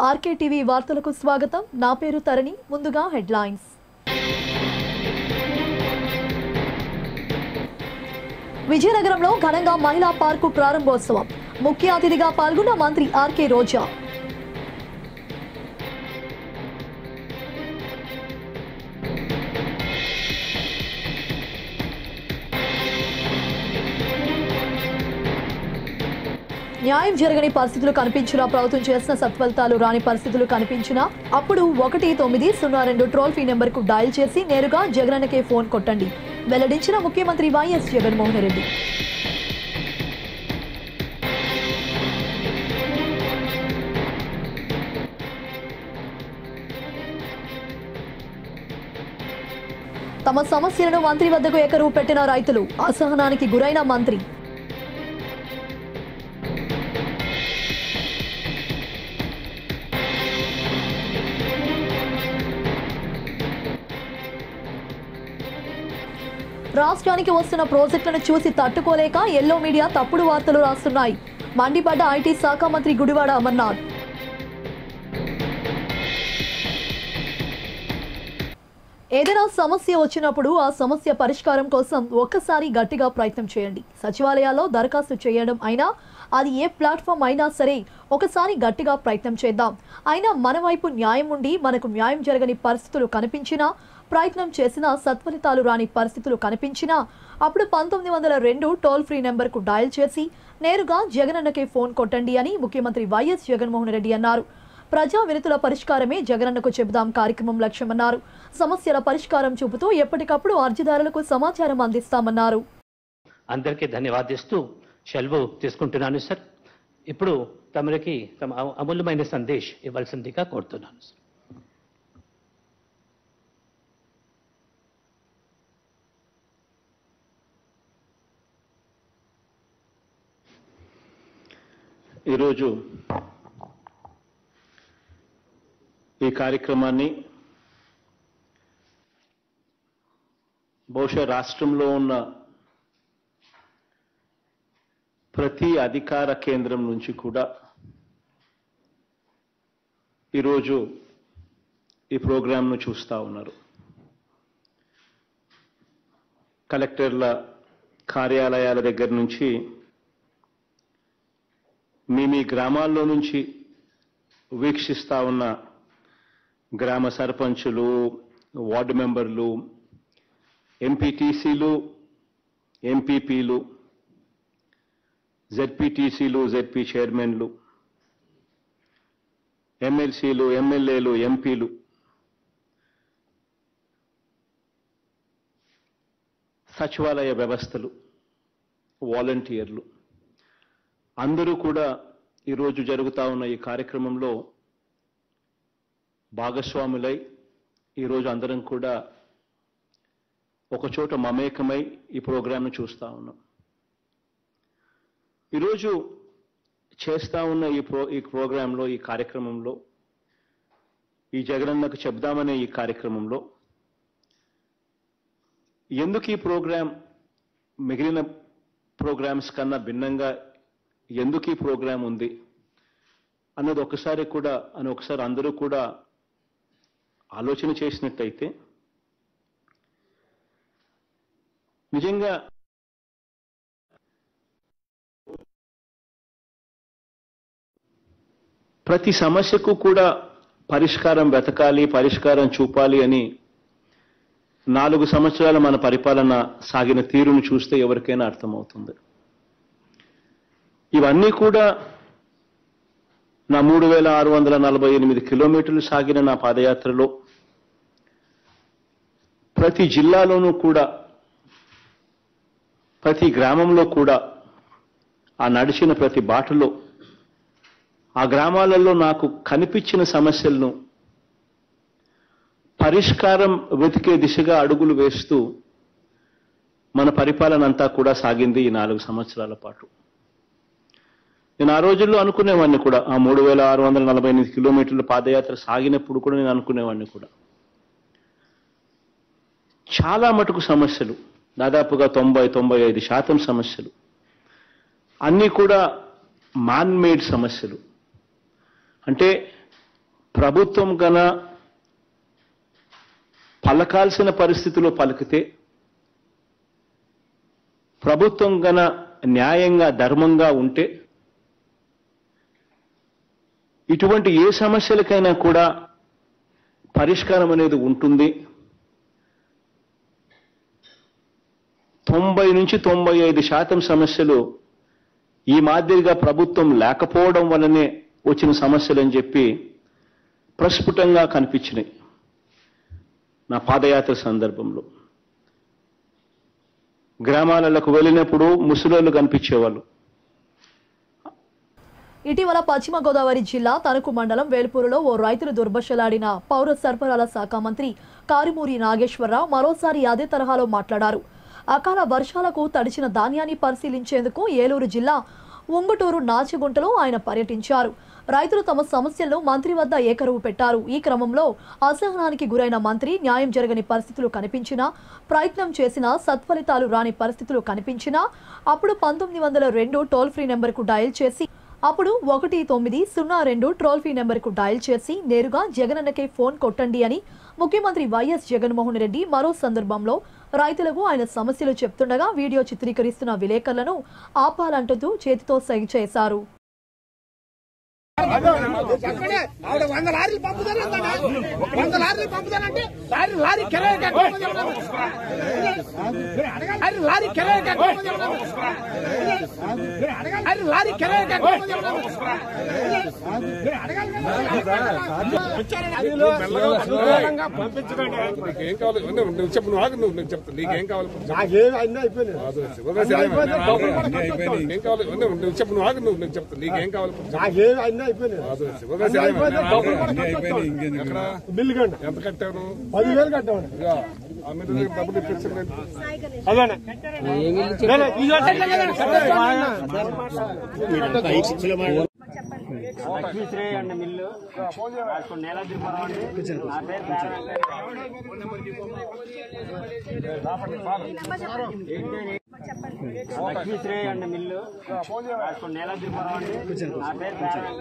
RK TV వార్తలకు స్వాగతం నా పేరు తరణి ముందుగా హెడ్లైన్స్ విజయనగరంలో ఘనంగా మహిళా పార్కు ప్రారంభోత్సవం ముఖ్య అతిథిగా పాల్గొన్న మంత్రి ఆర్కే రోజా న్యాయం జరగని పరిస్థితులు కనిపించినా ప్రభుత్వం చేసిన సత్ఫలితాలు రాని పరిస్థితులు కనిపించినా అప్పుడు ఒకటి తొమ్మిది సున్నా రెండు ట్రోల్ ఫీ నెంబర్కు డయల్ చేసి నేరుగా జగనన్నకే ఫోన్ కొట్టండి వెల్లడించిన ముఖ్యమంత్రి వైఎస్ జగన్మోహన్ రెడ్డి తమ సమస్యలను మంత్రి వద్దకు ఎకరువు పెట్టిన రైతులు అసహనానికి గురైన మంత్రి రాష్ట్రానికి వస్తున్న ప్రాజెక్టులను చూసి తట్టుకోలేక ఎల్లో మీడియా తప్పుడు వార్తలు రాస్తున్నాయి మండిపడ్డ ఐటీ శాఖ మంత్రి గుడివాడ అమర్నాథ్ ఏదైనా సమస్య వచ్చినప్పుడు ఆ సమస్య పరిష్కారం కోసం ఒక్కసారి గట్టిగా ప్రయత్నం చేయండి సచివాలయాల్లో దరఖాస్తు చేయడం అయినా అది ఏ ప్లాట్ఫామ్ అయినా సరే ఒకసారి గట్టిగా ప్రయత్నం చేద్దాం అయినా మన వైపు న్యాయం ఉండి మనకు న్యాయం జరగని పరిస్థితులు కనిపించినా ప్రయత్నం చేసినా సత్ఫలితాలు రాని పరిస్థితులు కనిపించినా అప్పుడు పంతొమ్మిది వందల రెండు టోల్ ఫ్రీ నెంబర్కు డయల్ చేసి నేరుగా జగనన్నకే ఫోన్ కొట్టండి అని ముఖ్యమంత్రి వైఎస్ జగన్మోహన్ రెడ్డి అన్నారు ప్రజా వినతుల పరిష్కారమే జగనన్నకు చెబుదాం కార్యక్రమం లక్ష్యమన్నారు సమస్యల పరిష్కారం చూపుతూ ఎప్పటికప్పుడు అర్జీదారులకు సమాచారం అందిస్తామన్నారు అందరికీ ధన్యవాదిస్తూ సెలవు తీసుకుంటున్నాను సార్ ఇప్పుడు తమరికి తమ అమ- అమూల్యమైన సందేశ్ ఇవ్వాల్సిందిగా కోరుతున్నాను సార్ ఈరోజు ఈ కార్యక్రమాన్ని బహుశా రాష్ట్రంలో ఉన్న ప్రతి అధికార కేంద్రం నుంచి కూడా ఈరోజు ఈ ప్రోగ్రాంను చూస్తూ ఉన్నారు కలెక్టర్ల కార్యాలయాల దగ్గర నుంచి మీ మీ గ్రామాల్లో నుంచి వీక్షిస్తా ఉన్న గ్రామ సర్పంచులు వార్డు మెంబర్లు ఎంపీటీసీలు ఎంపీపీలు జెడ్పీటీసీలు జెడ్పీ చైర్మన్లు ఎమ్మెల్సీలు ఎమ్మెల్యేలు ఎంపీలు సచివాలయ వ్యవస్థలు వాలంటీర్లు అందరూ కూడా ఈరోజు జరుగుతా ఉన్న ఈ కార్యక్రమంలో భాగస్వాములై ఈరోజు అందరం కూడా ఒక చోట మమేకమై ఈ ప్రోగ్రాంను చూస్తా ఉన్నాం ఈరోజు చేస్తా ఉన్న ఈ ప్రో ఈ ప్రోగ్రాంలో ఈ కార్యక్రమంలో ఈ జగనన్నకు చెప్దామనే ఈ కార్యక్రమంలో ఎందుకు ఈ ప్రోగ్రాం మిగిలిన ప్రోగ్రామ్స్ కన్నా భిన్నంగా ఎందుకు ఈ ప్రోగ్రాం ఉంది అన్నది ఒకసారి కూడా అని ఒకసారి అందరూ కూడా ఆలోచన చేసినట్టయితే నిజంగా ప్రతి సమస్యకు కూడా పరిష్కారం వెతకాలి పరిష్కారం చూపాలి అని నాలుగు సంవత్సరాల మన పరిపాలన సాగిన తీరును చూస్తే ఎవరికైనా అర్థమవుతుంది ఇవన్నీ కూడా నా మూడు వేల ఆరు వందల నలభై ఎనిమిది కిలోమీటర్లు సాగిన నా పాదయాత్రలో ప్రతి జిల్లాలోనూ కూడా ప్రతి గ్రామంలో కూడా ఆ నడిచిన ప్రతి బాటలో ఆ గ్రామాలలో నాకు కనిపించిన సమస్యలను పరిష్కారం వెతికే దిశగా అడుగులు వేస్తూ మన పరిపాలన అంతా కూడా సాగింది ఈ నాలుగు సంవత్సరాల పాటు నేను ఆ రోజుల్లో అనుకునేవాడిని కూడా ఆ మూడు వేల ఆరు వందల నలభై ఎనిమిది కిలోమీటర్ల పాదయాత్ర సాగినప్పుడు కూడా నేను అనుకునేవాడిని కూడా చాలా మటుకు సమస్యలు దాదాపుగా తొంభై తొంభై ఐదు శాతం సమస్యలు అన్నీ కూడా మాన్ మేడ్ సమస్యలు అంటే ప్రభుత్వం గన పలకాల్సిన పరిస్థితిలో పలికితే ప్రభుత్వం గన న్యాయంగా ధర్మంగా ఉంటే ఇటువంటి ఏ సమస్యలకైనా కూడా పరిష్కారం అనేది ఉంటుంది తొంభై నుంచి తొంభై ఐదు శాతం సమస్యలు ఈ మాదిరిగా ప్రభుత్వం లేకపోవడం వల్లనే వచ్చిన సమస్యలు అని చెప్పి ప్రస్ఫుటంగా కనిపించినాయి నా పాదయాత్ర సందర్భంలో గ్రామాలకు వెళ్ళినప్పుడు ముసలోళ్ళు కనిపించేవాళ్ళు ఇటీవల పశ్చిమ గోదావరి జిల్లా తణుకు మండలం వేల్పూరులో ఓ రైతులు దుర్భషలాడిన పౌర సరఫరాల శాఖ మంత్రి కారిమూరి నాగేశ్వరరావు మరోసారి అదే తరహాలో మాట్లాడారు అకాల వర్షాలకు తడిచిన ధాన్యాన్ని పరిశీలించేందుకు ఏలూరు జిల్లా ఉంగుటూరు నాచిగుంటలో ఆయన పర్యటించారు రైతులు తమ సమస్యలను మంత్రి వద్ద ఏకరువు పెట్టారు ఈ క్రమంలో అసహనానికి గురైన మంత్రి న్యాయం జరగని పరిస్థితులు కనిపించినా ప్రయత్నం చేసినా సత్ఫలితాలు రాని పరిస్థితులు కనిపించినా అప్పుడు పంతొమ్మిది వందల రెండు టోల్ ఫ్రీ నెంబర్కు డయల్ చేసి అప్పుడు ఒకటి తొమ్మిది సున్నా రెండు ట్రోల్ ఫ్రీ నెంబర్కు డయల్ చేసి నేరుగా జగనన్నకే ఫోన్ కొట్టండి అని ముఖ్యమంత్రి వైఎస్ జగన్మోహన్ రెడ్డి మరో సందర్భంలో రైతులకు ఆయన సమస్యలు చెప్తుండగా వీడియో చిత్రీకరిస్తున్న విలేకరులను ఆపాలంటూ చేతితో సైగ చేశారు అక్కడే ఆవిడ వంద లారీలు పంపుతానంటే వంద లారీలు పంపుతానంటే లారీ లారీ కిరాయి కట్టమని చెప్పాను. లారీ లారీ కిరాయి కట్టమని చెప్పాను. లారీ లారీ కిరాయి కట్టమని చెప్పాను. వచ్చారని పంపించకండి నీకేం కావాలి నువ్వు నువ్వు చెప్పు నువ్వు ఆగు నువ్వు నువ్వు చెప్తా నీకేం కావాలి చెప్పు. నాకేం అన్నీ అయిపోయినాయి ఆ, వదిలేసి అయిపోయింది. డబ్బులు కూడా అన్నీ అయిపోయినాయి. నీకేం కావాలి నువ్వు నువ్వు చెప్పు నువ్వు ఆగు నువ్వు నువ్వు చెప్తా నీకేం కావాలి చెప్పు. నాకేం అన్నీ అయిపోయినాయి ఆ, వదిలేసి వదిలేసి అయిపోయింది. డబ్బులు కూడా ఎక్కడ బిల్లు కండి ఎంత కట్టాను పదివేలు కట్టామండి ఇక ఆ మీద దగ్గర డబ్బులు ఇప్పించండి అదేనే లేదు, ఈ రోజు లక్ష్మీశ్రీ అండ్ మిల్లు నాకు నీలాద్రిపురం అండి నా పేరు లక్ష్మీశ్రీ అండ్ మిల్లు నాకు నీలాద్రిపురం అండి నా పేరు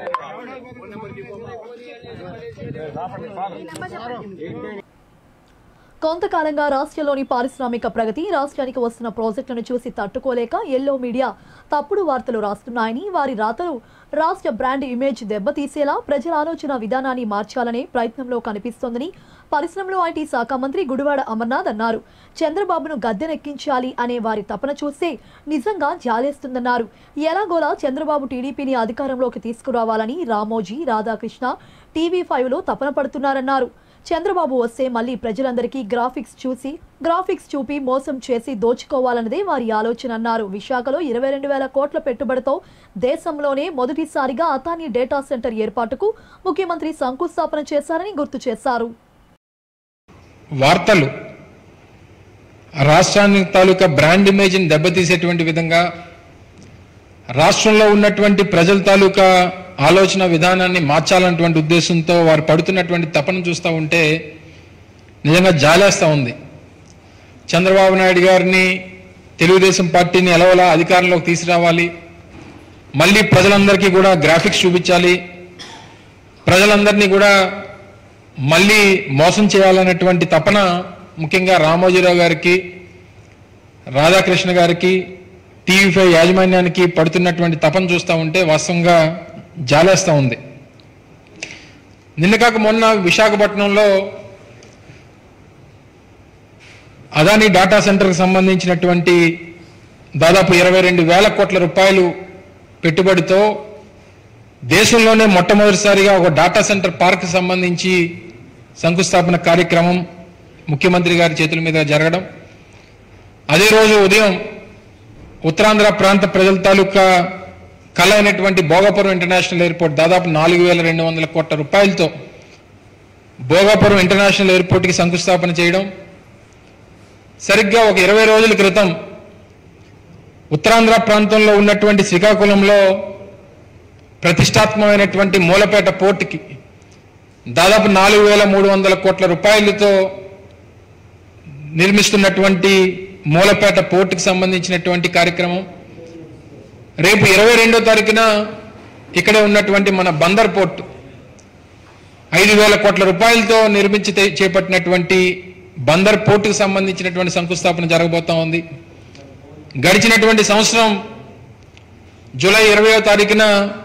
కొంతకాలంగా రాష్ట్రంలోని పారిశ్రామిక ప్రగతి రాష్ట్రానికి వస్తున్న ప్రాజెక్టులను చూసి తట్టుకోలేక ఎల్లో మీడియా తప్పుడు వార్తలు రాస్తున్నాయని వారి రాతలు రాష్ట్ర బ్రాండ్ ఇమేజ్ దెబ్బతీసేలా ప్రజల ఆలోచన విధానాన్ని మార్చాలనే ప్రయత్నంలో కనిపిస్తోందని పరిశ్రమలో ఐటీ శాఖ మంత్రి గుడివాడ అమర్నాథ్ అన్నారు చంద్రబాబును గద్దెనెక్కించాలి అనే వారి తపన చూస్తే నిజంగా జాలేస్తుందన్నారు ఎలాగోలా చంద్రబాబు టీడీపీని అధికారంలోకి తీసుకురావాలని రామోజీ రాధాకృష్ణ టీవీ ఫైవ్ లో తపన పడుతున్నారన్నారు చంద్రబాబు వస్తే మళ్ళీ ప్రజలందరికీ గ్రాఫిక్స్ చూసి గ్రాఫిక్స్ చూపి మోసం చేసి దోచుకోవాలన్నదే వారి ఆలోచన అన్నారు విశాఖలో ఇరవై రెండు వేల కోట్ల పెట్టుబడితో దేశంలోనే మొదటిసారిగా అతాని డేటా సెంటర్ ఏర్పాటుకు ముఖ్యమంత్రి శంకుస్థాపన చేశారని గుర్తు చేశారు వార్తలు రాష్ట్రాన్ని తాలూకా బ్రాండ్ ఇమేజ్ని దెబ్బతీసేటువంటి విధంగా రాష్ట్రంలో ఉన్నటువంటి ప్రజల తాలూకా ఆలోచన విధానాన్ని మార్చాలన్నటువంటి ఉద్దేశంతో వారు పడుతున్నటువంటి తపన చూస్తూ ఉంటే నిజంగా జాలేస్తూ ఉంది చంద్రబాబు నాయుడు గారిని తెలుగుదేశం పార్టీని ఎలవలా అధికారంలోకి తీసుకురావాలి మళ్ళీ ప్రజలందరికీ కూడా గ్రాఫిక్స్ చూపించాలి ప్రజలందరినీ కూడా మళ్ళీ మోసం చేయాలన్నటువంటి తపన ముఖ్యంగా రామోజీరావు గారికి రాధాకృష్ణ గారికి టీవీ ఫైవ్ యాజమాన్యానికి పడుతున్నటువంటి తపన చూస్తూ ఉంటే వాస్తవంగా జాలేస్తూ ఉంది నిన్న కాక మొన్న విశాఖపట్నంలో అదానీ డాటా సెంటర్కి సంబంధించినటువంటి దాదాపు ఇరవై రెండు వేల కోట్ల రూపాయలు పెట్టుబడితో దేశంలోనే మొట్టమొదటిసారిగా ఒక డాటా సెంటర్ పార్క్ సంబంధించి శంకుస్థాపన కార్యక్రమం ముఖ్యమంత్రి గారి చేతుల మీద జరగడం అదే రోజు ఉదయం ఉత్తరాంధ్ర ప్రాంత ప్రజల తాలూకా కళ అయినటువంటి భోగాపురం ఇంటర్నేషనల్ ఎయిర్పోర్ట్ దాదాపు నాలుగు వేల రెండు వందల కోట్ల రూపాయలతో భోగాపురం ఇంటర్నేషనల్ ఎయిర్పోర్ట్కి శంకుస్థాపన చేయడం సరిగ్గా ఒక ఇరవై రోజుల క్రితం ఉత్తరాంధ్ర ప్రాంతంలో ఉన్నటువంటి శ్రీకాకుళంలో ప్రతిష్టాత్మకమైనటువంటి మూలపేట పోర్టుకి దాదాపు నాలుగు వేల మూడు వందల కోట్ల రూపాయలతో నిర్మిస్తున్నటువంటి మూలపేట పోర్టుకి సంబంధించినటువంటి కార్యక్రమం రేపు ఇరవై రెండో తారీఖున ఇక్కడే ఉన్నటువంటి మన బందర్ పోర్టు ఐదు వేల కోట్ల రూపాయలతో నిర్మించి తే- చేపట్టినటువంటి బందర్ పోర్టుకు సంబంధించినటువంటి శంకుస్థాపన జరగబోతా ఉంది గడిచినటువంటి సంవత్సరం జూలై ఇరవయో తారీఖున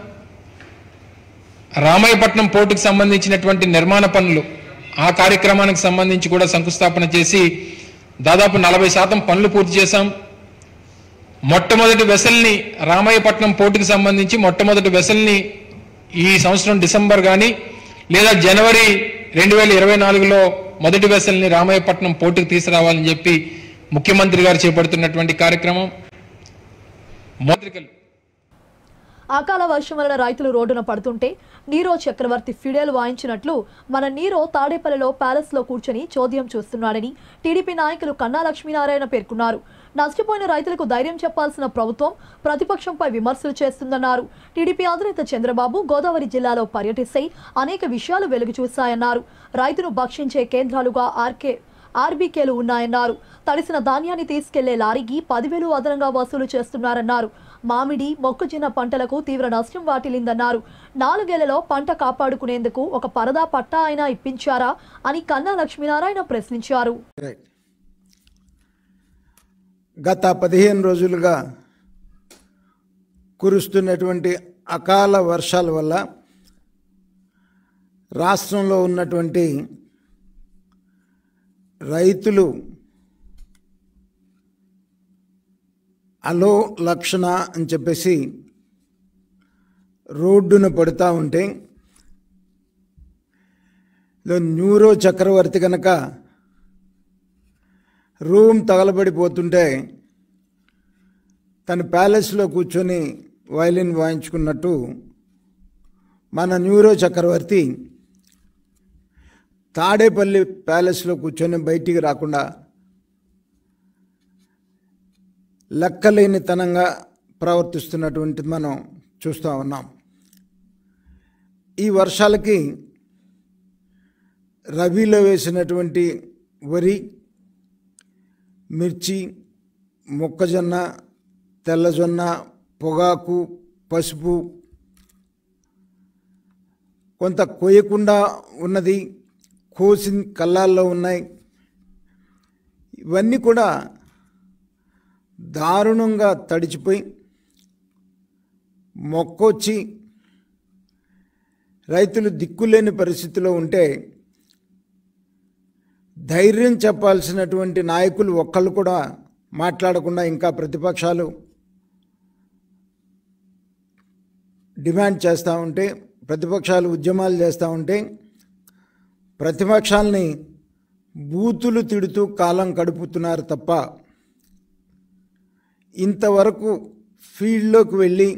రామాయపట్నం పోర్టుకు సంబంధించినటువంటి నిర్మాణ పనులు ఆ కార్యక్రమానికి సంబంధించి కూడా శంకుస్థాపన చేసి దాదాపు నలభై శాతం పనులు పూర్తి చేశాం మొట్టమొదటి వెసల్ని రామాయపట్నం పోర్టుకు సంబంధించి మొట్టమొదటి వెసల్ని ఈ సంవత్సరం డిసెంబర్ కానీ లేదా జనవరి రెండు వేల ఇరవై నాలుగులో మొదటి వెసల్ని రామాయపట్నం పోర్టుకు తీసుకురావాలని చెప్పి ముఖ్యమంత్రి గారు చేపడుతున్నటువంటి కార్యక్రమం మోత్రికలు అకాల వర్షం వలన రైతులు రోడ్డున పడుతుంటే నీరో చక్రవర్తి ఫిడేలు వాయించినట్లు మన నీరో తాడేపల్లిలో ప్యాలెస్ లో కూర్చొని చోద్యం చూస్తున్నాడని టీడీపీ నాయకులు కన్నా లక్ష్మీనారాయణ పేర్కొన్నారు నష్టపోయిన రైతులకు ధైర్యం చెప్పాల్సిన ప్రభుత్వం ప్రతిపక్షంపై విమర్శలు చేస్తుందన్నారు టీడీపీ అధినేత చంద్రబాబు గోదావరి జిల్లాలో పర్యటిస్తే అనేక విషయాలు వెలుగు చూశాయన్నారు రైతును భక్షించే కేంద్రాలుగా ఆర్కే ఆర్బీకేలు ఉన్నాయన్నారు తడిసిన ధాన్యాన్ని తీసుకెళ్లే లారీకి పదివేలు అదనంగా వసూలు చేస్తున్నారన్నారు మామిడి మొక్కజొన్న పంటలకు తీవ్ర నష్టం వాటిల్లిందన్నారు నాలుగేళ్లలో పంట కాపాడుకునేందుకు ఒక పరదా పట్టా అయినా ఇప్పించారా అని కన్నా లక్ష్మీనారాయణ ప్రశ్నించారు గత పదిహేను రోజులుగా కురుస్తున్నటువంటి అకాల వర్షాల వల్ల రాష్ట్రంలో ఉన్నటువంటి రైతులు అలో లక్షణ అని చెప్పేసి రోడ్డున పడుతూ ఉంటే లో న్యూరో చక్రవర్తి కనుక రూమ్ తగలబడిపోతుంటే తన ప్యాలెస్లో కూర్చొని వయలిన్ వాయించుకున్నట్టు మన న్యూరో చక్రవర్తి తాడేపల్లి ప్యాలెస్లో కూర్చొని బయటికి రాకుండా లెక్కలేనితనంగా ప్రవర్తిస్తున్నటువంటిది మనం చూస్తూ ఉన్నాం ఈ వర్షాలకి రబీలో వేసినటువంటి వరి మిర్చి మొక్కజొన్న తెల్లజొన్న పొగాకు పసుపు కొంత కోయకుండా ఉన్నది కోసి కళ్ళాల్లో ఉన్నాయి ఇవన్నీ కూడా దారుణంగా తడిచిపోయి మొక్కొచ్చి రైతులు దిక్కులేని పరిస్థితిలో ఉంటే ధైర్యం చెప్పాల్సినటువంటి నాయకులు ఒక్కళ్ళు కూడా మాట్లాడకుండా ఇంకా ప్రతిపక్షాలు డిమాండ్ చేస్తూ ఉంటే ప్రతిపక్షాలు ఉద్యమాలు చేస్తూ ఉంటే ప్రతిపక్షాలని బూతులు తిడుతూ కాలం గడుపుతున్నారు తప్ప ఇంతవరకు ఫీల్డ్లోకి వెళ్ళి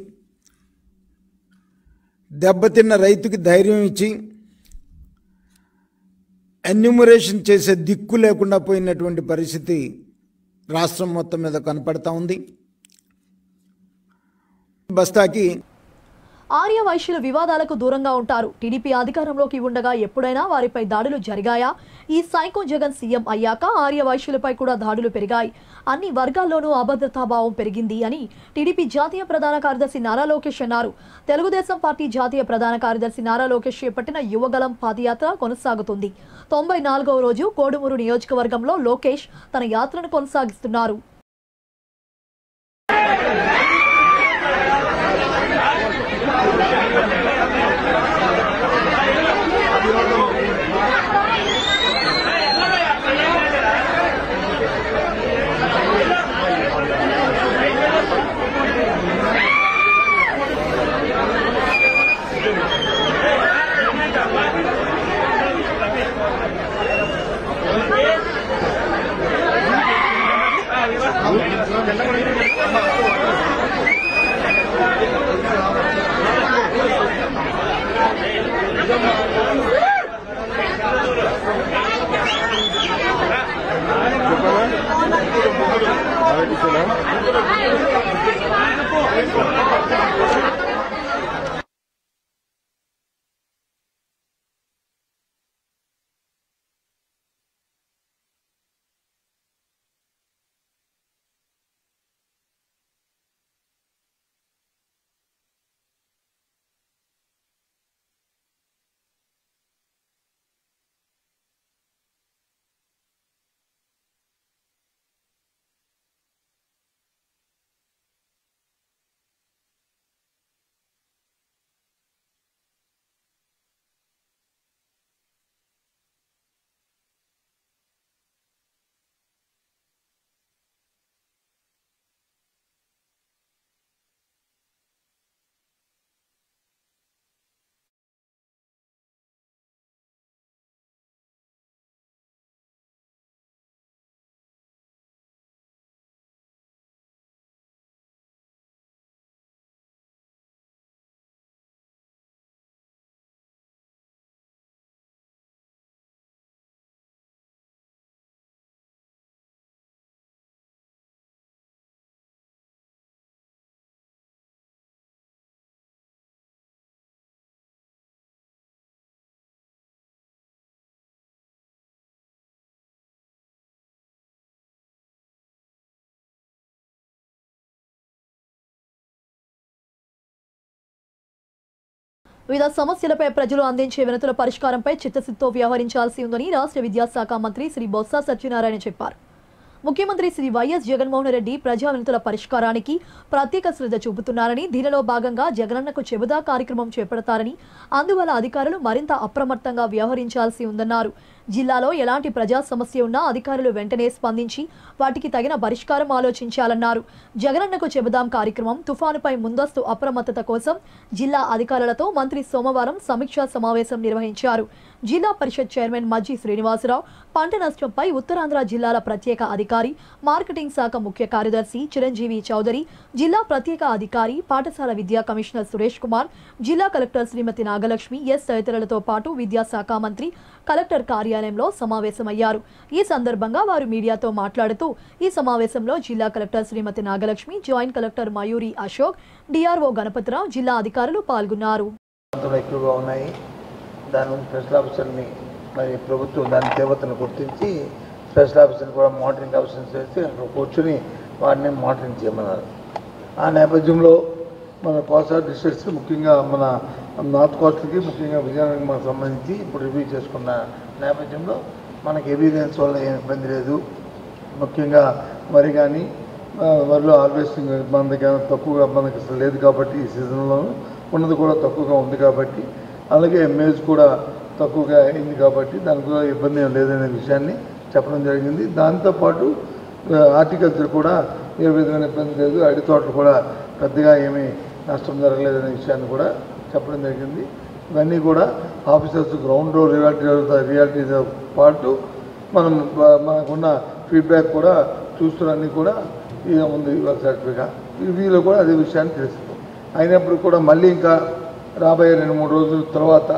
దెబ్బతిన్న రైతుకి ధైర్యం ఇచ్చి ఎన్యూమరేషన్ చేసే దిక్కు లేకుండా పోయినటువంటి పరిస్థితి రాష్ట్రం మొత్తం మీద కనపడతా ఉంది బస్తాకి ఆర్య వైశ్యులు వివాదాలకు దూరంగా ఉంటారు టీడీపీ అధికారంలోకి ఉండగా ఎప్పుడైనా వారిపై దాడులు జరిగాయా ఈ సైకో జగన్ సీఎం అయ్యాక ఆర్య వైశ్యులపై కూడా దాడులు పెరిగాయి అన్ని వర్గాల్లోనూ అభద్రతాభావం పెరిగింది అని టీడీపీ జాతీయ ప్రధాన కార్యదర్శి నారా లోకేష్ అన్నారు తెలుగుదేశం పార్టీ జాతీయ ప్రధాన కార్యదర్శి నారా లోకేష్ చేపట్టిన యువగలం పాదయాత్ర కొనసాగుతుంది తొంభై నాలుగవ రోజు కోడుమూరు నియోజకవర్గంలో లోకేష్ తన యాత్రను కొనసాగిస్తున్నారు వివిధ సమస్యలపై ప్రజలు అందించే వినతుల పరిష్కారంపై చిత్తశుద్ధితో వ్యవహరించాల్సి ఉందని రాష్ట్ర విద్యాశాఖ మంత్రి శ్రీ బొత్స సత్యనారాయణ చెప్పారు ముఖ్యమంత్రి శ్రీ వైఎస్ జగన్మోహన్ రెడ్డి ప్రజా వినతుల పరిష్కారానికి ప్రత్యేక శ్రద్ధ చూపుతున్నారని దీనిలో భాగంగా జగనన్నకు చెబుదా కార్యక్రమం చేపడతారని అందువల్ల అధికారులు మరింత అప్రమత్తంగా వ్యవహరించాల్సి ఉందన్నారు జిల్లాలో ఎలాంటి ప్రజా సమస్య ఉన్నా అధికారులు వెంటనే స్పందించి వాటికి తగిన పరిష్కారం ఆలోచించాలన్నారు జగనన్నకు చెబుదాం కార్యక్రమం తుఫానుపై ముందస్తు అప్రమత్తత కోసం జిల్లా అధికారులతో మంత్రి సోమవారం సమీక్షా సమావేశం నిర్వహించారు జిల్లా పరిషత్ చైర్మన్ మజ్జి శ్రీనివాసరావు పంట నష్టంపై ఉత్తరాంధ్ర జిల్లాల ప్రత్యేక అధికారి మార్కెటింగ్ శాఖ ముఖ్య కార్యదర్శి చిరంజీవి చౌదరి జిల్లా ప్రత్యేక అధికారి పాఠశాల విద్యా కమిషనర్ సురేష్ కుమార్ జిల్లా కలెక్టర్ శ్రీమతి నాగలక్ష్మి ఎస్ తదితరులతో పాటు విద్యాశాఖ మంత్రి కలెక్టర్ కార్యాలయంలో సమావేశమయ్యారు ఈ సందర్భంగా వారు మీడియాతో మాట్లాడుతూ ఈ సమావేశంలో జిల్లా collector Srimathi Nagalakshmi joint collector Mayuri Ashok DRO Ganapathirao జిల్లా అధికారులు పాల్గొన్నారు ప్రాంతంలో ఎక్కువగా ఉన్నాయి దాని నుంచి స్పెషల్ ఆఫీసర్ని మరి ప్రభుత్వం దాని తీవ్రతను గుర్తించి స్పెషల్ ఆఫీసర్ని కూడా మానిటరింగ్ ఆఫీసర్స్ చేసి అక్కడ కూర్చుని వారిని మానిటరింగ్ చేయమన్నారు ఆ నేపథ్యంలో మన కోస్తా డిస్ట్రిక్ట్స్ ముఖ్యంగా మన నార్త్ కోస్ట్కి ముఖ్యంగా విజయనగరం మనకు సంబంధించి ఇప్పుడు రివ్యూ చేసుకున్న నేపథ్యంలో మనకి ఎవిడెన్స్ వల్ల ఏం ఇబ్బంది లేదు ముఖ్యంగా వరి కానీ వరిలో హార్వెస్టింగ్ మన దగ్గర తక్కువగా మనకి అసలు లేదు కాబట్టి ఈ సీజన్లోనూ ఉన్నది కూడా తక్కువగా ఉంది కాబట్టి అలాగే మేజ్ కూడా తక్కువగా అయింది కాబట్టి దానికి కూడా ఇబ్బంది ఏం లేదనే విషయాన్ని చెప్పడం జరిగింది దాంతోపాటు హార్టికల్చర్ కూడా ఏ విధమైన ఇబ్బంది లేదు అడి తోటలు కూడా పెద్దగా ఏమీ నష్టం జరగలేదనే విషయాన్ని కూడా చెప్పడం జరిగింది ఇవన్నీ కూడా ఆఫీసర్స్ గ్రౌండ్ రియాలిటీ రియాలిటీతో పాటు మనం బ- మనకున్న ఫీడ్బ్యాక్ కూడా చూస్తున్నన్నీ కూడా ఇక ఉంది సర్టిఫిగా రివ్యూలో కూడా అదే విషయాన్ని తెలుస్తుంది అయినప్పుడు కూడా మళ్ళీ ఇంకా రాబోయే రెండు మూడు రోజుల తర్వాత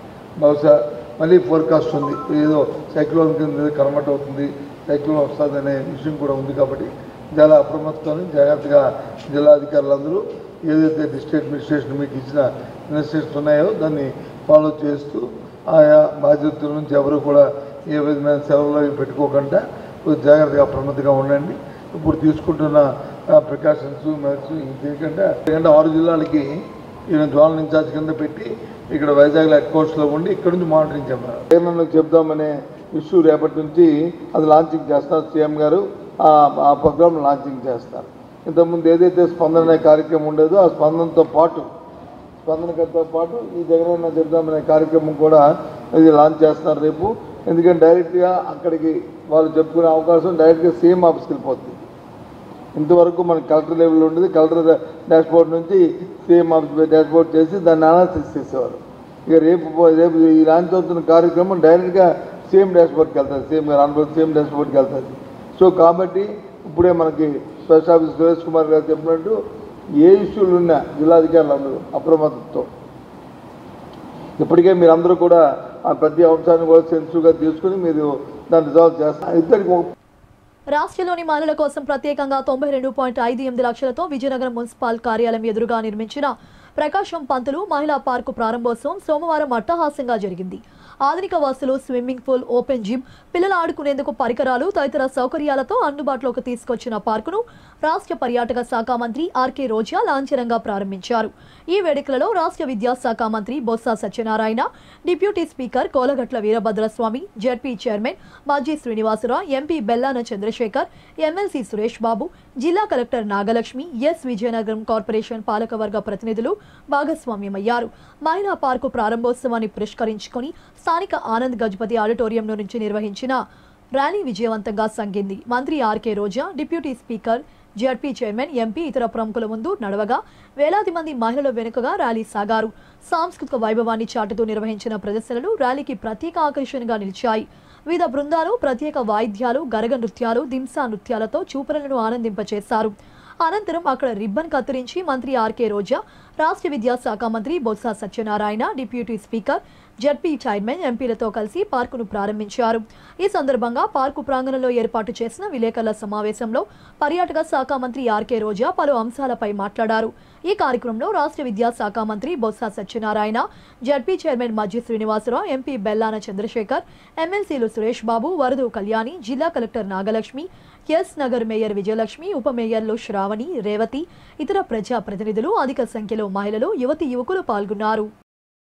బహుశా మళ్ళీ ఫోర్కాస్ట్ ఉంది ఏదో సైక్లోన్ కింద కన్వర్ట్ అవుతుంది సైక్లోన్ వస్తుంది అనే విషయం కూడా ఉంది కాబట్టి చాలా అప్రమత్తంగా జాగ్రత్తగా జిల్లాధికారులందరూ ఏదైతే డిస్ట్రిక్ట్ అడ్మినిస్ట్రేషన్ మీకు ఇచ్చిన ఇన్స్ట్రక్షన్స్ ఉన్నాయో దాన్ని ఫాలో చేస్తూ ఆయా బాధ్యతల నుంచి ఎవరు కూడా ఏ విధమైన సెలవులు అవి పెట్టుకోకుండా కొంచెం జాగ్రత్తగా అప్రమత్తంగా ఉండండి ఇప్పుడు తీసుకుంటున్న ప్రికాషన్స్ మెజర్స్ ఎందుకంటే ఎందుకంటే ఆరు జిల్లాలకి ఈయన జోనల్ ఇన్ఛార్జ్ కింద పెట్టి ఇక్కడ వైజాగ్లో హెడ్ కోర్స్లో ఉండి ఇక్కడ నుంచి మానిటరింగ్ చెప్పారు ఏమన్నా చెప్దామనే ఇష్యూ రేపటి నుంచి అది లాంచింగ్ చేస్తారు సీఎం గారు ఆ- ఆ ప్రోగ్రామ్ లాంచింగ్ చేస్తారు ఇంతకుముందు ఏదైతే స్పందన అనే కార్యక్రమం ఉండేదో ఆ స్పందనతో పాటు స్పందనతో పాటు ఈ జగనన్న చెప్దామనే కార్యక్రమం కూడా ఇది లాంచ్ చేస్తున్నారు రేపు ఎందుకంటే డైరెక్ట్గా అక్కడికి వాళ్ళు చెప్పుకునే అవకాశం డైరెక్ట్గా సీఎం ఆఫీస్కి వెళ్ళిపోతుంది ఇంతవరకు మనకి కలెక్టర్ లెవెల్ ఉండేది కలెక్టర్ డాష్ బోర్డ్ నుంచి సీఎం ఆఫీస్ డాష్ బోర్డ్ చేసి దాన్ని అనాలిసిస్ చేసేవారు ఇక రేపు పో- రేపు ఈ లాంచ్ అవుతున్న కార్యక్రమం డైరెక్ట్గా సీఎం డాష్ బోర్డ్కి వెళ్తుంది సీఎం గారు అనుభవం సీఎం డాష్ బోర్డ్కి వెళ్తుంది సో కాబట్టి ఇప్పుడే మనకి స్పెషల్ ఆఫీస్ సురేష్ కుమార్ గారు చెప్పినట్టు ఏ ఇష్యూలు ఉన్నా జిల్లాధికారులు అందరూ అప్రమత్తతో ఇప్పటికే మీరందరూ కూడా ఆ ప్రతి అంశాన్ని కూడా సెన్సిటివ్గా తీసుకుని మీరు దాన్ని రిజాల్వ్ చేస్తారు ఇద్దరికి ఒక రాష్ట్రంలోని మహిళల కోసం ప్రత్యేకంగా తొంభై రెండు పాయింట్ ఐదు ఎనిమిది లక్షలతో విజయనగరం మున్సిపల్ కార్యాలయం ఎదురుగా నిర్మించిన ప్రకాశం పంతులు మహిళా పార్కు ప్రారంభోత్సవం సోమవారం అట్టహాసంగా జరిగింది ఆధునిక వసతులు స్విమ్మింగ్ పూల్ ఓపెన్ జిమ్ పిల్లలు ఆడుకునేందుకు పరికరాలు తదితర సౌకర్యాలతో అందుబాటులోకి తీసుకొచ్చిన పార్కును రాష్ట్ర పర్యాటక శాఖ మంత్రి ఆర్కే రోజా లాంఛనంగా ప్రారంభించారు ఈ వేడుకలలో రాష్ట్ర విద్యాశాఖ మంత్రి Botsa Satyanarayana deputy speaker Kolagatla Veerabhadraswamy ZP chairman Majji Srinivasarao MP Bellana Chandrasekhar MLC Suresh Babu జిల్లా collector Nagalakshmi S Vizianagaram corporation పాలకవర్గ ప్రతినిధులు భాగస్వామ్యమయ్యారు మహిళా పార్కు ప్రారంభోత్సవాన్ని పురస్కరించుకొని స్థానిక ఆనంద్ గజపతి ఆడిటోరియం నుంచి నిర్వహించిన ర్యాలీ విజయవంతంగా సాగింది మంత్రి RK Roja deputy speaker ZP chairman MP ఇతర ప్రముఖుల ముందు నడవగా వేలాది మంది మహిళల వెనుకగా ర్యాలీ సాగారు సాంస్కృతిక వైభవాన్ని చాటుతూ నిర్వహించిన ప్రదర్శనలు ర్యాలీకి ప్రత్యేక ఆకర్షణగా నిలిచాయి వివిధ బృందాలు ప్రత్యేక వాయిద్యాలు గరగ నృత్యాలు దింసా నృత్యాలతో చూపరులను ఆనందింపచేశారు అనంతరం అక్కడ రిబ్బన్ కత్తిరించి మంత్రి ఆర్కే రోజా రాష్ట్ర విద్యాశాఖ మంత్రి Botsa Satyanarayana deputy speaker ZP chairman ఎంపీలతో కలిసి పార్కును ప్రారంభించారు ఈ సందర్భంగా పార్కు ప్రాంగణంలో ఏర్పాటు చేసిన విలేకరుల సమావేశంలో పర్యాటక శాఖ మంత్రి ఆర్కే రోజా పలు అంశాలపై మాట్లాడారు ఈ కార్యక్రమంలో రాష్ట్ర విద్యాశాఖ మంత్రి Botsa Satyanarayana ZP chairman Majji Srinivasarao MP Bellana Chandrasekhar ఎమ్మెల్సీలు సురేష్ బాబు వరదు కళ్యాణి జిల్లా కలెక్టర్ నాగలక్ష్మి ఎస్ నగర్ మేయర్ విజయలక్ష్మి ఉప మేయర్లు శ్రావణి రేవతి ఇతర ప్రజా ప్రతినిధులు అధిక సంఖ్యలో మహిళలు యువతి యువకులు పాల్గొన్నారు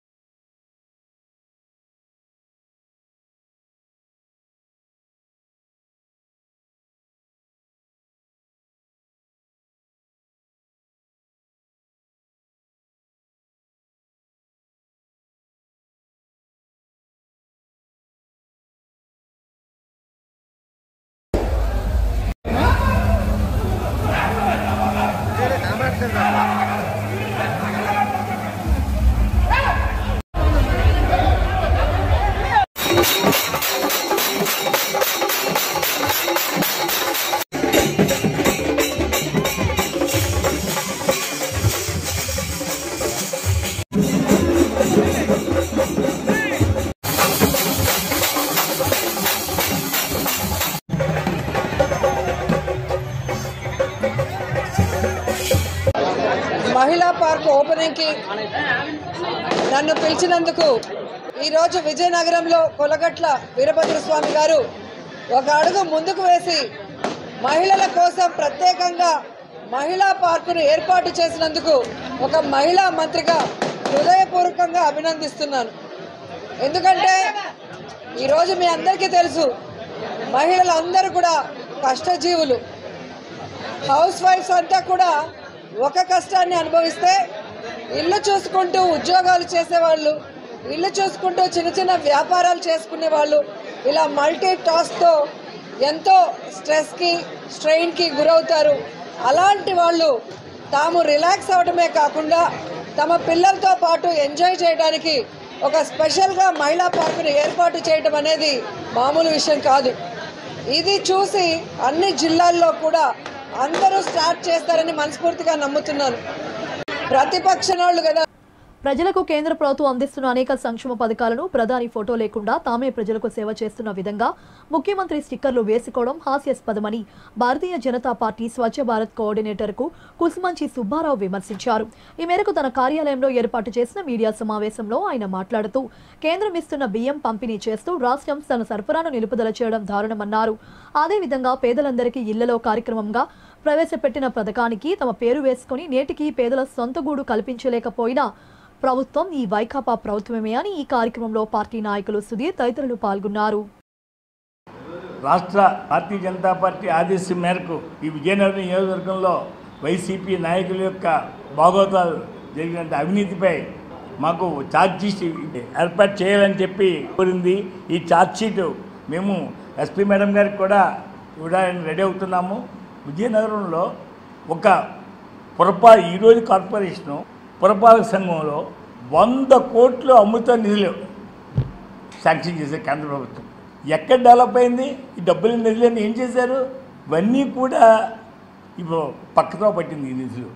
మహిళా పార్క్ ఓపెనింగ్కి నన్ను పిలిచినందుకు ఈరోజు విజయనగరంలో కొలగట్ల వీరభద్రస్వామి గారు ఒక అడుగు ముందుకు వేసి మహిళల కోసం ప్రత్యేకంగా మహిళా పార్కును ఏర్పాటు చేసినందుకు ఒక మహిళా మంత్రిగా హృదయపూర్వకంగా అభినందిస్తున్నాను ఎందుకంటే ఈరోజు మీ అందరికీ తెలుసు మహిళలందరూ కూడా కష్టజీవులు హౌస్ వైఫ్స్ అంతా కూడా ఒక కష్టాన్ని అనుభవిస్తే ఇల్లు చూసుకుంటూ ఉద్యోగాలు చేసేవాళ్ళు ఇల్లు చూసుకుంటూ చిన్న చిన్న వ్యాపారాలు చేసుకునే వాళ్ళు ఇలా మల్టీ టాస్క్తో ఎంతో స్ట్రెస్కి స్ట్రెయిన్కి గురవుతారు అలాంటి వాళ్ళు తాము రిలాక్స్ అవడమే కాకుండా తమ పిల్లలతో పాటు ఎంజాయ్ చేయడానికి ఒక స్పెషల్గా మహిళా పార్కును ఏర్పాటు చేయడం అనేది మామూలు విషయం కాదు ఇది చూసి అన్ని జిల్లాల్లో కూడా అందరూ స్టార్ట్ చేస్తారని మనస్ఫూర్తిగా నమ్ముతున్నాను ప్రతిపక్షనాళ్ళు కదా ప్రజలకు కేంద్ర ప్రభుత్వం అందిస్తున్న అనేక సంక్షేమ పథకాలను ప్రధాని ఫోటో లేకుండా తామే ప్రజలకు సేవ చేస్తున్న విధంగా ముఖ్యమంత్రి స్టిక్కర్లు వేసుకోవడం హాస్యాస్పదమని భారతీయ జనతా పార్టీ స్వచ్ఛ భారత్ కోఆర్డినేటర్ కు కుసుమంచి సుబ్బారావు విమర్శించారు ఈ మేరకు తన కార్యాలయంలో ఏర్పాటు చేసిన మీడియా సమావేశంలో ఆయన మాట్లాడుతూ కేంద్రం ఇస్తున్న బియ్యం పంపిణీ చేస్తూ రాష్ట్రం తన సరఫరాను నిలుపుదల చేయడం దారుణమన్నారు అదేవిధంగా పేదలందరికీ ఇళ్లలో కార్యక్రమంగా ప్రవేశపెట్టిన పథకానికి తమ పేరు వేసుకుని నేటికి పేదల సొంత గూడు కల్పించలేకపోయినా ప్రభుత్వం ఈ వైకాపా ప్రభుత్వమే అని ఈ కార్యక్రమంలో పార్టీ నాయకులు సుధీర్ తదితరులు పాల్గొన్నారు రాష్ట్ర భారతీయ జనతా పార్టీ ఆదేశం మేరకు ఈ విజయనగరం నియోజకవర్గంలో వైసీపీ నాయకుల యొక్క భాగోతాలు జరిగిన అవినీతిపై మాకు ఛార్జ్ షీట్ ఏర్పాటు చేయాలని చెప్పి కోరింది ఈ ఛార్జ్ షీట్ మేము ఎస్పీ మేడం గారికి కూడా ఇవ్వడానికి రెడీ అవుతున్నాము విజయనగరంలో ఒక పురపా ఈరోజు కార్పొరేషను పురపాలక సంఘంలో వంద కోట్లు అమృత నిధులు శాంక్షన్ చేశారు కేంద్ర ప్రభుత్వం ఎక్కడ డెవలప్ అయింది ఈ డబ్బులు నిధులన్నీ ఏం చేశారు ఇవన్నీ కూడా ఇప్పుడు పక్కతో పట్టింది ఈ నిధులు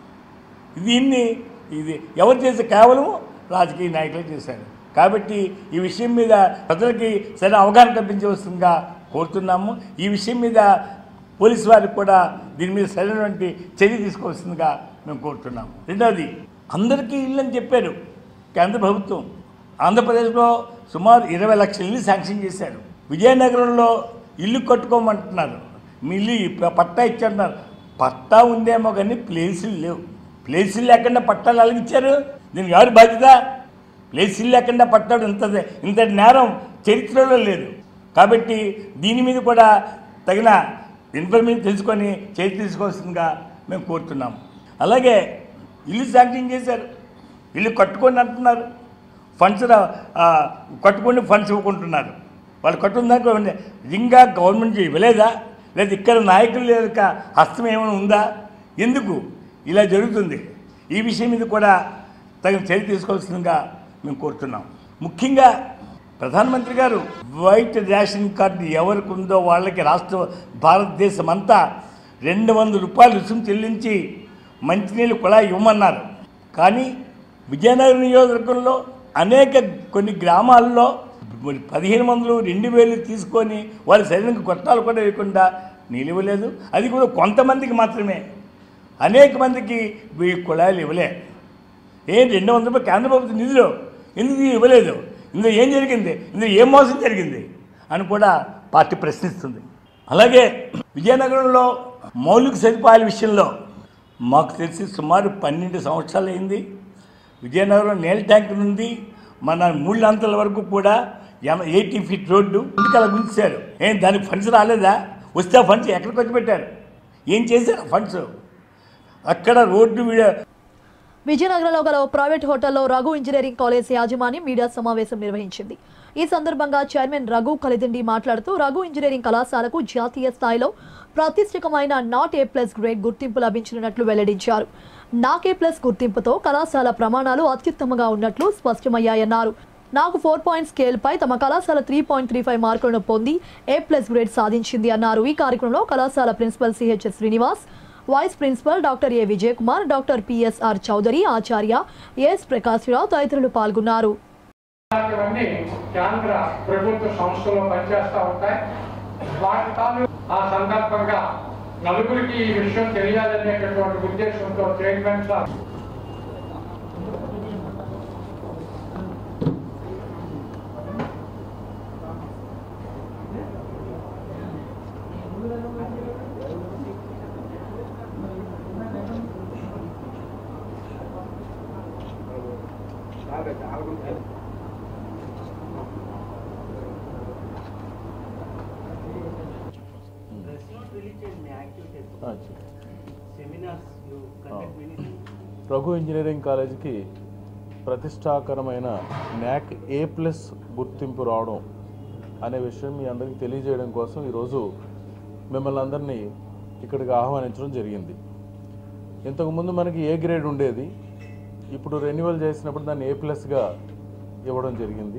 దీన్ని ఇది ఎవరు చేసే కేవలం రాజకీయ నాయకులు చేశారు కాబట్టి ఈ విషయం మీద ప్రజలకి సరైన అవగాహన కల్పించవలసిందిగా కోరుతున్నాము ఈ విషయం మీద పోలీసు వారికి కూడా దీని మీద సరైనటువంటి చర్య తీసుకోవాల్సిందిగా మేము కోరుతున్నాము రెండవది అందరికీ ఇల్లు అని చెప్పారు కేంద్ర ప్రభుత్వం ఆంధ్రప్రదేశ్లో సుమారు ఇరవై లక్షల ఇల్లు శాంక్షన్ చేశారు విజయనగరంలో ఇల్లు కట్టుకోమంటున్నారు మీ ఇల్లు ప- పట్టా ఇచ్చారంటున్నారు పట్టా ఉందేమో కానీ ప్లేసులు లేవు ప్లేసులు లేకుండా పట్టాలు అలాగిచ్చారు దీనికి ఎవరి బాధ్యత ప్లేసులు లేకుండా పట్టాడు ఇంత ఇంత నేరం చరిత్రలో లేదు కాబట్టి దీని మీద కూడా తగిన ఇన్ఫర్మేషన్ తెలుసుకొని చర్య తీసుకోవాల్సిందిగా మేము కోరుతున్నాము అలాగే ఇల్లు శాంక్షన్ చేశారు ఇల్లు కట్టుకొని అంటున్నారు ఫండ్స్ రా- ఆ, కట్టుకొని ఫండ్స్ ఇవ్వకుంటున్నారు వాళ్ళు కట్టుకున్న దానికి నిజంగా గవర్నమెంట్ ఇవ్వలేదా లేదా ఇక్కడ నాయకుల యొక్క హస్తం ఏమైనా ఉందా ఎందుకు ఇలా జరుగుతుంది ఈ విషయం మీద కూడా తగిన చర్య తీసుకోవాల్సిందిగా మేము కోరుతున్నాం ముఖ్యంగా ప్రధానమంత్రి గారు వైట్ రేషన్ కార్డు ఎవరికి ఉందో వాళ్ళకి రాష్ట్ర భారతదేశం అంతా రెండు వందల రూపాయలు రుసుము చెల్లించి మంచినీళ్ళు కూడా ఇవ్వమన్నారు కానీ విజయనగరం నియోజకవర్గంలో అనేక కొన్ని గ్రామాల్లో మరి పదిహేను వందలు రెండు వేలు తీసుకొని వాళ్ళు సరైన కొట్టాలు కూడా వేయకుండా నీళ్ళు ఇవ్వలేదు అది కూడా కొంతమందికి మాత్రమే అనేక మందికి ఈ కుళాయిలు ఇవ్వలే ఏం రెండు వందల రూపాయలు కేంద్ర ప్రభుత్వ నిధులు ఎందుకు ఇవ్వలేదు ఇందులో ఏం జరిగింది ఇందులో ఏం మోసం జరిగింది అని కూడా పార్టీ ప్రశ్నిస్తుంది అలాగే విజయనగరంలో మౌలిక సదుపాయాల విషయంలో మాకు తెలిసి సుమారు పన్నెండు సంవత్సరాలు అయింది విజయనగరం నీళ్ళ ట్యాంక్ నుండి మన మూడు అంతల వరకు కూడా ఎయిటీ ఫీట్ రోడ్డు ఇంటికి అలా గుంచారు ఏం దానికి ఫండ్స్ రాలేదా వస్తే ఆ ఫండ్స్ ఎక్కడికి వచ్చి పెట్టారు ఏం చేశారు ఆ ఫండ్స్ అక్కడ రోడ్డు వీడ- విజయనగరంలో గల ఓ ప్రైవేట్ హోటల్లో రఘు ఇంజనీరింగ్ కాలేజ్ యాజమాన్యం మీడియా సమావేశం నిర్వహించింది ఈ సందర్భంగా చైర్మన్ రఘు కలిదిండి మాట్లాడుతూ రఘు ఇంజనీరింగ్ కళాశాలకు జాతీయ స్థాయిలో ప్రతిష్ఠితమైన నాట్ ఏ ప్లస్ గ్రేడ్ గుర్తింపు లభించనున్నట్లు వెల్లడించారు నాక్ ఏ ప్లస్ గుర్తింపుతో కళాశాల ప్రమాణాలు అత్యుత్తమంగా ఉన్నట్లు స్పష్టమయ్యాయన్నారు నాకు ఫోర్ పాయింట్ స్కేల్ పై తమ కళాశాల త్రీ పాయింట్ త్రీ ఫైవ్ మార్కులను పొంది ఏ ప్లస్ గ్రేడ్ సాధించింది అన్నారు ఈ కార్యక్రమంలో కళాశాల principal CHS Srinivas vice principal doctor A Vijay Kumar doctor PSR Chowdary ఆచార్య ఎస్ ప్రకాశ్రావు తదితరులు పాల్గొన్నారు ఇలాంటివన్నీ కేంద్ర ప్రభుత్వ సంస్థలో పనిచేస్తూ ఉంటాయి వాటి తాలూ ఆ సందర్భంగా నలుగురికి ఈ విషయం తెలియాలనేటటువంటి ఉద్దేశంతో చైర్మన్ సార్ రఘు ఇంజనీరింగ్ కాలేజీకి ప్రతిష్టాకరమైన న్యాక్ ఏ ప్లస్ గుర్తింపు రావడం అనే విషయం మీ అందరికీ తెలియజేయడం కోసం ఈరోజు మిమ్మల్ని అందరినీ ఇక్కడికి ఆహ్వానించడం జరిగింది ఇంతకుముందు మనకి ఏ గ్రేడ్ ఉండేది ఇప్పుడు రెన్యువల్ చేసినప్పుడు దాన్ని ఏ ప్లస్గా ఇవ్వడం జరిగింది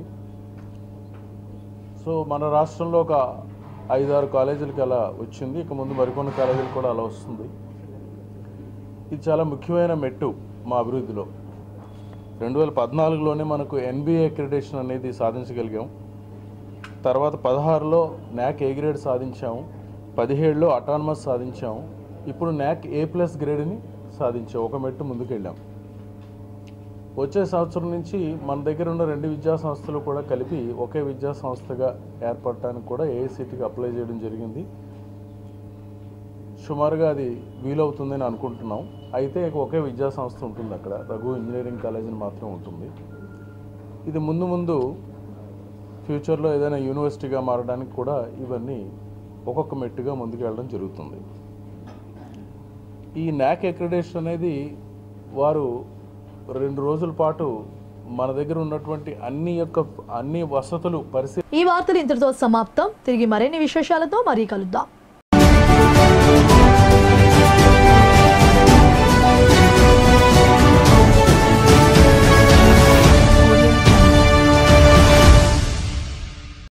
సో మన రాష్ట్రంలో ఒక ఐదారు కాలేజీలకి అలా వచ్చింది ఇక ముందు మరికొన్ని కాలేజీలు కూడా అలా వస్తుంది ఇది చాలా ముఖ్యమైన మెట్టు మా అభివృద్ధిలో రెండు వేల పద్నాలుగులోనే మనకు ఎన్బిఏ అక్రిడేషన్ అనేది సాధించగలిగాం తర్వాత పదహారులో న్యాక్ ఏ గ్రేడ్ సాధించాము పదిహేడులో అటానమస్ సాధించాము ఇప్పుడు న్యాక్ ఏ ప్లస్ గ్రేడ్ని సాధించాం ఒక మెట్టు ముందుకెళ్ళాం వచ్చే సంవత్సరం నుంచి మన దగ్గర ఉన్న రెండు విద్యా సంస్థలు కూడా కలిపి ఒకే విద్యా సంస్థగా ఏర్పడటానికి కూడా ఏఐసిటికి అప్లై చేయడం జరిగింది సుమారుగా అది వీలవుతుందని అనుకుంటున్నాం అయితే ఒకే విద్యా సంస్థ ఉంటుంది అక్కడ రఘు ఇంజనీరింగ్ కాలేజీని మాత్రం ఉంటుంది ఇది ముందు ముందు ఫ్యూచర్లో ఏదైనా యూనివర్సిటీగా మారడానికి కూడా ఇవన్నీ ఒక్కొక్క మెట్టుగా ముందుకెళ్ళడం జరుగుతుంది ఈ న్యాక్ అక్రిడేషన్ అనేది వారు రెండు రోజుల పాటు మన దగ్గర ఉన్నటువంటి అన్ని యొక్క అన్ని వసతులు పరిశీ ఈ వార్తలు ఇంతటితో సమాప్తం తిరిగి మరిన్ని విశేషాలతో మరీ కలుద్దాం